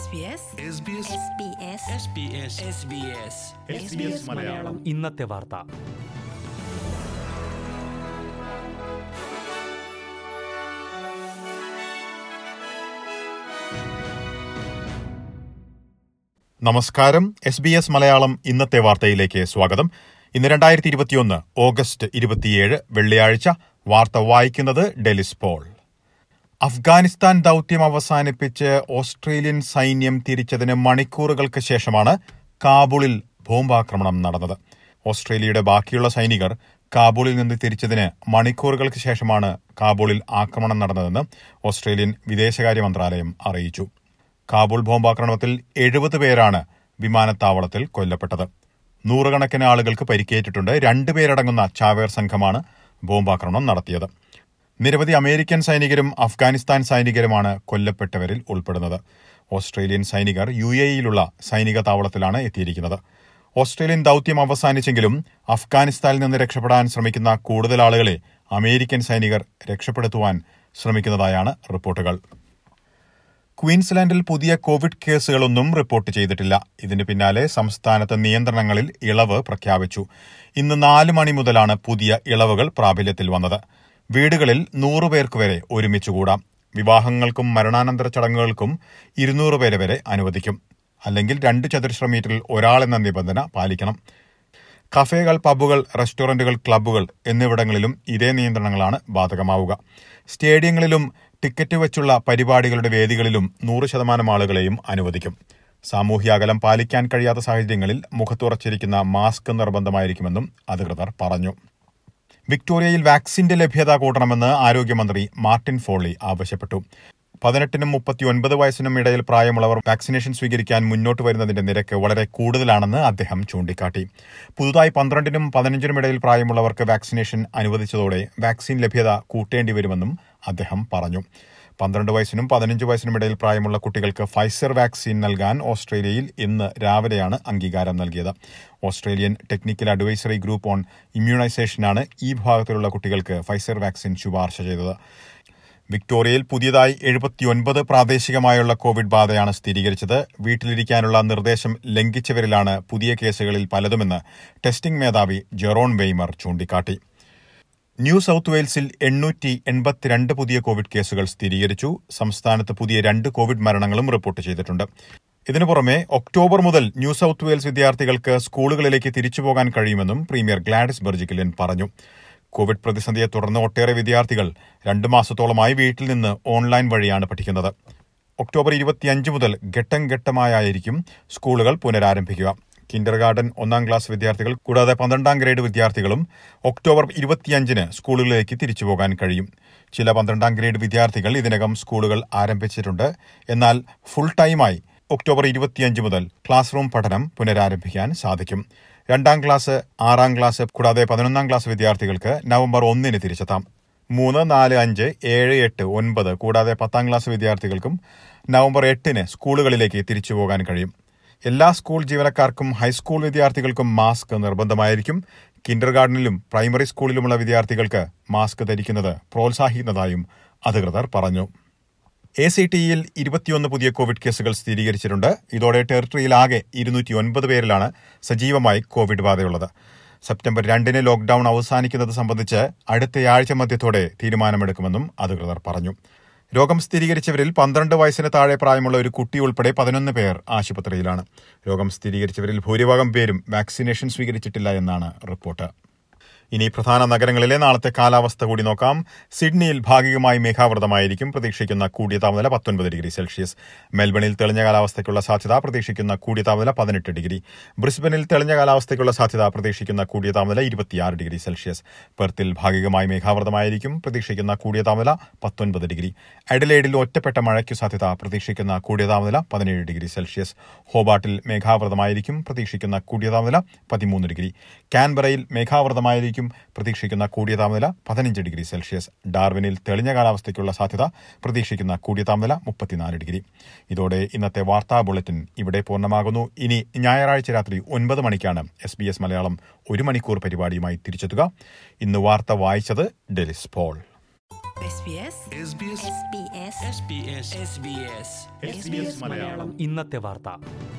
മലയാളം ഇന്നത്തെ വാർത്ത നമസ്കാരം എസ് ബി എസ് മലയാളം ഇന്നത്തെ വാർത്തയിലേക്ക് സ്വാഗതം ഇന്ന് രണ്ടായിരത്തി ഇരുപത്തിയൊന്ന് ഓഗസ്റ്റ് ഇരുപത്തിയേഴ് വെള്ളിയാഴ്ച വാർത്ത വായിക്കുന്നത് ഡെലിസ് പോൾ അഫ്ഗാനിസ്ഥാൻ ദൌത്യം അവസാനിപ്പിച്ച് ഓസ്ട്രേലിയൻ സൈന്യം തിരിച്ചതിന് മണിക്കൂറുകൾക്ക് ശേഷമാണ് കാബൂളിൽ ബോംബാക്രമണം നടന്നത് ഓസ്ട്രേലിയയുടെ ബാക്കിയുള്ള സൈനികർ കാബൂളിൽ നിന്ന് തിരിച്ചതിന് മണിക്കൂറുകൾക്ക് ശേഷമാണ് കാബൂളിൽ ആക്രമണം നടന്നതെന്ന് ഓസ്ട്രേലിയൻ വിദേശകാര്യ മന്ത്രാലയം അറിയിച്ചു കാബൂൾ ബോംബാക്രമണത്തിൽ എഴുപത് പേരാണ് വിമാനത്താവളത്തിൽ കൊല്ലപ്പെട്ടത് നൂറുകണക്കിന് ആളുകൾക്ക് പരിക്കേറ്റിട്ടുണ്ട് രണ്ടുപേരടങ്ങുന്ന ചാവേർ സംഘമാണ് ബോംബാക്രമണം നടത്തിയത് നിരവധി അമേരിക്കൻ സൈനികരും അഫ്ഗാനിസ്ഥാൻ സൈനികരുമാണ് കൊല്ലപ്പെട്ടവരിൽ ഉൾപ്പെടുന്നത് ഓസ്ട്രേലിയൻ സൈനികർ യു എയിലുള്ള സൈനിക താവളത്തിലാണ് എത്തിയിരിക്കുന്നത് ഓസ്ട്രേലിയൻ ദൌത്യം അവസാനിച്ചെങ്കിലും അഫ്ഗാനിസ്ഥാനിൽ നിന്ന് രക്ഷപ്പെടാൻ ശ്രമിക്കുന്ന കൂടുതൽ ആളുകളെ അമേരിക്കൻ സൈനികർ രക്ഷപ്പെടുത്തുവാൻ ശ്രമിക്കുന്നതായാണ് റിപ്പോർട്ടുകൾ ക്വീൻസ്ലാൻഡിൽ പുതിയ കോവിഡ് കേസുകളൊന്നും റിപ്പോർട്ട് ചെയ്തിട്ടില്ല ഇതിന് പിന്നാലെ സംസ്ഥാനത്ത് നിയന്ത്രണങ്ങളിൽ ഇളവ് പ്രഖ്യാപിച്ചു ഇന്ന് നാല് മണി മുതലാണ് പുതിയ ഇളവുകൾ പ്രാബല്യത്തിൽ വന്നത് വീടുകളിൽ നൂറ് പേർക്ക് വരെ ഒരുമിച്ച് കൂടാം വിവാഹങ്ങൾക്കും മരണാനന്തര ചടങ്ങുകൾക്കും ഇരുന്നൂറ് പേരെ വരെ അനുവദിക്കും അല്ലെങ്കിൽ രണ്ട് ചതുരശ്ര മീറ്ററിൽ ഒരാളെന്ന നിബന്ധന പാലിക്കണം കഫേകൾ പബ്ബുകൾ റെസ്റ്റോറന്റുകൾ ക്ലബ്ബുകൾ എന്നിവിടങ്ങളിലും ഇതേ നിയന്ത്രണങ്ങളാണ് ബാധകമാവുക സ്റ്റേഡിയങ്ങളിലും ടിക്കറ്റ് വെച്ചുള്ള പരിപാടികളുടെ വേദികളിലും നൂറ് ശതമാനം ആളുകളെയും അനുവദിക്കും സാമൂഹ്യ അകലം പാലിക്കാൻ കഴിയാത്ത സാഹചര്യങ്ങളിൽ മുഖത്തുറച്ചിരിക്കുന്ന മാസ്ക് നിർബന്ധമായിരിക്കുമെന്നും അധികൃതർ പറഞ്ഞു വിക്ടോറിയയിൽ വാക്സിന്റെ ലഭ്യത കൂട്ടണമെന്ന് ആരോഗ്യമന്ത്രി മാർട്ടിൻ ഫോളി ആവശ്യപ്പെട്ടു പതിനെട്ടിനും മുപ്പത്തിയൊൻപത് വയസ്സിനും ഇടയിൽ പ്രായമുള്ളവർ വാക്സിനേഷൻ സ്വീകരിക്കാൻ മുന്നോട്ട് വരുന്നതിന്റെ നിരക്ക് വളരെ കൂടുതലാണെന്ന് അദ്ദേഹം ചൂണ്ടിക്കാട്ടി പുതുതായി പന്ത്രണ്ടിനും പതിനഞ്ചിനും ഇടയിൽ പ്രായമുള്ളവർക്ക് വാക്സിനേഷൻ അനുവദിച്ചതോടെ വാക്സിൻ ലഭ്യത കൂട്ടേണ്ടി വരുമെന്നും അദ്ദേഹം പറഞ്ഞു പന്ത്രണ്ട് വയസ്സിനും പതിനഞ്ച് വയസ്സിനും ഇടയിൽ പ്രായമുള്ള കുട്ടികൾക്ക് ഫൈസർ വാക്സിൻ നൽകാൻ ഓസ്ട്രേലിയയിൽ ഇന്ന് രാവിലെയാണ് അംഗീകാരം നൽകിയത് Australian technical advisory group on ഇമ്മ്യൂണൈസേഷനാണ് ഈ വിഭാഗത്തിലുള്ള കുട്ടികൾക്ക് ഫൈസർ വാക്സിൻ ശുപാർശ ചെയ്തത് വിക്ടോറിയയിൽ പുതിയതായി എഴുപത്തിയൊൻപത് പ്രാദേശികമായുള്ള കോവിഡ് ബാധയാണ് സ്ഥിരീകരിച്ചത് വീട്ടിലിരിക്കാനുള്ള നിർദ്ദേശം ലംഘിച്ചവരിലാണ് പുതിയ കേസുകളിൽ പലതുമെന്ന് ടെസ്റ്റിംഗ് മേധാവി ജെറോൺ വെയ്മർ ചൂണ്ടിക്കാട്ടി ന്യൂ സൌത്ത് വെയിൽസിൽ എണ്ണൂറ്റി എൺപത്തിരണ്ട് പുതിയ കോവിഡ് കേസുകൾ സ്ഥിരീകരിച്ചു സംസ്ഥാനത്ത് പുതിയ രണ്ട് കോവിഡ് മരണങ്ങളും റിപ്പോർട്ട് ചെയ്തിട്ടുണ്ട് ഇതിനു പുറമെ ഒക്ടോബർ മുതൽ ന്യൂ സൌത്ത് വെയിൽസ് വിദ്യാർത്ഥികൾക്ക് സ്കൂളുകളിലേക്ക് തിരിച്ചുപോകാൻ കഴിയുമെന്നും പ്രീമിയർ ഗ്ലാഡിസ് ബെർജിക്കലിൻ പറഞ്ഞു കോവിഡ് പ്രതിസന്ധിയെ തുടർന്ന് ഒട്ടേറെ വിദ്യാർത്ഥികൾ രണ്ടു മാസത്തോളമായി വീട്ടിൽ നിന്ന് ഓൺലൈൻ വഴിയാണ് പഠിക്കുന്നത് ഒക്ടോബർ ഇരുപത്തിയഞ്ച് മുതൽ ഘട്ടം ഘട്ടമായായിരിക്കും സ്കൂളുകൾ പുനരാരംഭിക്കുക കിൻഡർ ഗാർഡൻ ഒന്നാം ക്ലാസ് വിദ്യാർത്ഥികൾ കൂടാതെ പന്ത്രണ്ടാം ഗ്രേഡ് വിദ്യാർത്ഥികളും ഒക്ടോബർ ഇരുപത്തിയഞ്ചിന് സ്കൂളുകളിലേക്ക് തിരിച്ചു പോകാൻ കഴിയും ചില പന്ത്രണ്ടാം ഗ്രേഡ് വിദ്യാർത്ഥികൾ ഇതിനകം സ്കൂളുകൾ ആരംഭിച്ചിട്ടുണ്ട് എന്നാൽ ഫുൾ ടൈമായി ഒക്ടോബർ ഇരുപത്തിയഞ്ച് മുതൽ ക്ലാസ് റൂം പഠനം പുനരാരംഭിക്കാൻ സാധിക്കും രണ്ടാം ക്ലാസ് ആറാം ക്ലാസ് കൂടാതെ പതിനൊന്നാം ക്ലാസ് വിദ്യാർത്ഥികൾക്ക് നവംബർ ഒന്നിന് തിരിച്ചെത്താം മൂന്ന് നാല് അഞ്ച് ഏഴ് എട്ട് ഒൻപത് കൂടാതെ പത്താം ക്ലാസ് വിദ്യാർത്ഥികൾക്കും നവംബർ എട്ടിന് സ്കൂളുകളിലേക്ക് തിരിച്ചു പോകാൻ കഴിയും എല്ലാ സ്കൂൾ ജീവനക്കാർക്കും ഹൈസ്കൂൾ വിദ്യാർത്ഥികൾക്കും മാസ്ക് നിർബന്ധമായിരിക്കും കിൻഡർ ഗാർഡനിലും പ്രൈമറി സ്കൂളിലുമുള്ള വിദ്യാർത്ഥികൾക്ക് മാസ്ക് ധരിക്കുന്നത് പ്രോത്സാഹിക്കുന്നതായും അധികൃതർ പറഞ്ഞു എ സി ടിയിൽ ഇരുപത്തിയൊന്ന് പുതിയ കോവിഡ് കേസുകൾ സ്ഥിരീകരിച്ചിട്ടുണ്ട് ഇതോടെ ടെറിട്ടറിയിൽ ആകെ ഇരുന്നൂറ്റി ഒൻപത് പേരിലാണ് സജീവമായി കോവിഡ് ബാധയുള്ളത് സെപ്റ്റംബർ രണ്ടിന് ലോക്ഡൌൺ അവസാനിക്കുന്നത് സംബന്ധിച്ച് അടുത്തയാഴ്ച മധ്യത്തോടെ തീരുമാനമെടുക്കുമെന്നും അധികൃതർ പറഞ്ഞു രോഗം സ്ഥിരീകരിച്ചവരിൽ പന്ത്രണ്ട് വയസ്സിന് താഴെ പ്രായമുള്ള ഒരു കുട്ടി ഉൾപ്പെടെ പതിനൊന്ന് പേർ ആശുപത്രിയിലാണ് രോഗം സ്ഥിരീകരിച്ചവരിൽ ഭൂരിഭാഗം പേരും വാക്സിനേഷൻ സ്വീകരിച്ചിട്ടില്ല എന്നാണ് റിപ്പോർട്ട് ഇനി പ്രധാന നഗരങ്ങളിലെ നാളത്തെ കാലാവസ്ഥ കൂടി നോക്കാം സിഡ്നിയിൽ ഭാഗികമായി മേഘാവൃതമായിരിക്കും പ്രതീക്ഷിക്കുന്ന കൂടിയ താപനില പത്തൊൻപത് ഡിഗ്രി സെൽഷ്യസ് മെൽബണിൽ തെളിഞ്ഞ കാലാവസ്ഥയ്ക്കുള്ള സാധ്യത പ്രതീക്ഷിക്കുന്ന കൂടിയ താപനില പതിനെട്ട് ഡിഗ്രി ബ്രിസ്ബനിൽ തെളിഞ്ഞ കാലാവസ്ഥയ്ക്കുള്ള സാധ്യത പ്രതീക്ഷിക്കുന്ന കൂടിയ താപനില ഇരുപത്തിയാറ് ഡിഗ്രി സെൽഷ്യസ് പെർത്തിൽ ഭാഗികമായി മേഘാവൃതമായിരിക്കും പ്രതീക്ഷിക്കുന്ന കൂടിയ താപനില പത്തൊൻപത് ഡിഗ്രി അഡലേഡിൽ ഒറ്റപ്പെട്ട മഴയ്ക്കു സാധ്യത പ്രതീക്ഷിക്കുന്ന കൂടിയ താപനില പതിനേഴ് ഡിഗ്രി സെൽഷ്യസ് ഹോബാട്ടിൽ മേഘാവൃതമായിരിക്കും പ്രതീക്ഷിക്കുന്ന കൂടിയ താപനില പതിമൂന്ന് ഡിഗ്രി കാൻബറയിൽ മേഘാവൃതമായിരിക്കും പ്രതീക്ഷിക്കുന്ന കൂടിയ താപനില പതിനഞ്ച് ഡിഗ്രി സെൽഷ്യസ് ഡാർവിനിൽ തെളിഞ്ഞ കാലാവസ്ഥയ്ക്കുള്ള സാധ്യത പ്രതീക്ഷിക്കുന്ന കൂടിയ താപനില മുപ്പത്തിനാല് ഡിഗ്രി ഇതോടെ ഇന്നത്തെ വാർത്താ ബുള്ളറ്റിൻ ഇവിടെ പൂർണ്ണമാകുന്നു ഇനി ഞായറാഴ്ച രാത്രി ഒൻപത് മണിക്കാണ് എസ് ബി എസ് മലയാളം ഒരു മണിക്കൂർ പരിപാടിയുമായി തിരിച്ചെത്തുക ഇന്ന് വാർത്ത വായിച്ചത് Delis Paul SBS SBS SBS SBS SBS SBS SBS Malayalam ഇന്നത്തെ വാർത്ത